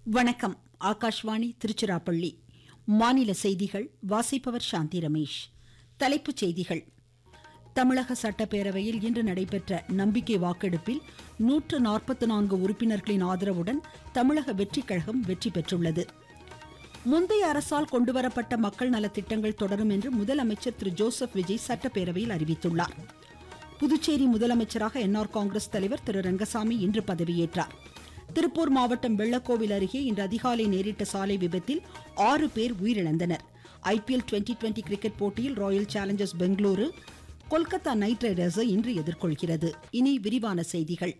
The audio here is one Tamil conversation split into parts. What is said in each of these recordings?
வணக்கம் ஆகாஷ்வாணி திருச்சிராப்பள்ளி மாநில செய்திகள் வாசிப்பவர் சாந்தி ரமேஷ் தலைப்புச் செய்திகள் தமிழக சட்டப்பேரவையில் இன்று நடைபெற்ற நம்பிக்கை வாக்கெடுப்பில் நூற்று நாற்பத்தி நான்கு உறுப்பினர்களின் ஆதரவுடன் தமிழக வெற்றிக் கழகம் வெற்றி பெற்றுள்ளது முந்தைய அரசால் கொண்டுவரப்பட்ட மக்கள் நலத்திட்டங்கள் தொடரும் என்று முதலமைச்சர் திரு ஜோசப் விஜய் சட்டப்பேரவையில் அறிவித்துள்ளார் புதுச்சேரி முதலமைச்சராக என்ஆர் காங்கிரஸ் தலைவர் திரு ரங்கசாமி இன்று பதவியேற்றார் திருப்பூர் மாவட்டம் வெள்ளக்கோவில் அருகே இன்று அதிகாலை நேரிட்ட சாலை விபத்தில் ஆறு பேர் உயிரிழந்தனர் ஐபிஎல் டுவெண்டி டுவெண்டி கிரிக்கெட் போட்டியில் Royal Challengers Bengaluru Kolkata Knight ரைடர்ஸை இன்று எதிர்கொள்கிறது இனி விரிவான செய்திகள்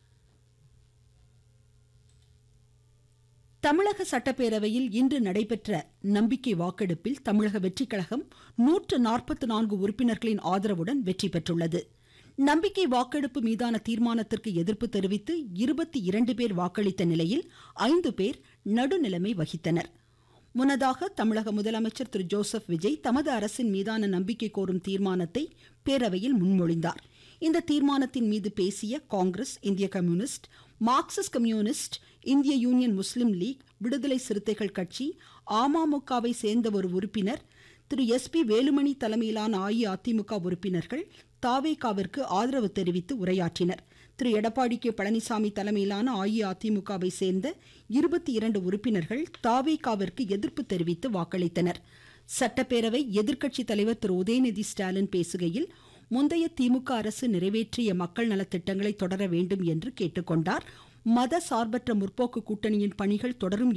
தமிழக சட்டப்பேரவையில் இன்று நடைபெற்ற நம்பிக்கை வாக்கெடுப்பில் தமிழக வெற்றிக் கழகம் நூற்று நாற்பத்தி நான்கு உறுப்பினர்களின் ஆதரவுடன் வெற்றி பெற்றுள்ளது நம்பிக்கை வாக்கெடுப்பு மீதான தீர்மானத்திற்கு எதிர்ப்பு தெரிவித்து இருபத்தி இரண்டு பேர் வாக்களித்த நிலையில் ஐந்து பேர் நடுநிலைமை வகித்தனர் முன்னதாக தமிழக முதலமைச்சர் திரு ஜோசப் விஜய் தமது அரசின் மீதான நம்பிக்கை கோரும் தீர்மானத்தை பேரவையில் முன்மொழிந்தார் இந்த தீர்மானத்தின் மீது பேசிய காங்கிரஸ் இந்திய கம்யூனிஸ்ட் மார்க்சிஸ்ட் கம்யூனிஸ்ட் இந்திய யூனியன் முஸ்லிம் லீக் விடுதலை சிறுத்தைகள் கட்சி அமமுகவை சேர்ந்த ஒரு உறுப்பினர் திரு எஸ் பி வேலுமணி தலைமையிலான அஇஅதிமுக உறுப்பினர்கள் தாவேகாவிற்கு ஆதரவு தெரிவித்து உரையாற்றினர் திரு எடப்பாடி கே பழனிசாமி தலைமையிலான அஇஅதிமுகவை சேர்ந்த இருபத்தி இரண்டு உறுப்பினர்கள் தாவேகாவிற்கு எதிர்ப்பு தெரிவித்து வாக்களித்தனர் சட்டப்பேரவை எதிர்க்கட்சி தலைவர் திரு உதயநிதி ஸ்டாலின் பேசுகையில் முந்தைய திமுக அரசு நிறைவேற்றிய மக்கள் நலத்திட்டங்களை தொடர வேண்டும் என்று கேட்டுக்கொண்டார் மத சார்பற்ற முற்போக்கு கூட்டணியின் பணிகள் தொடரும்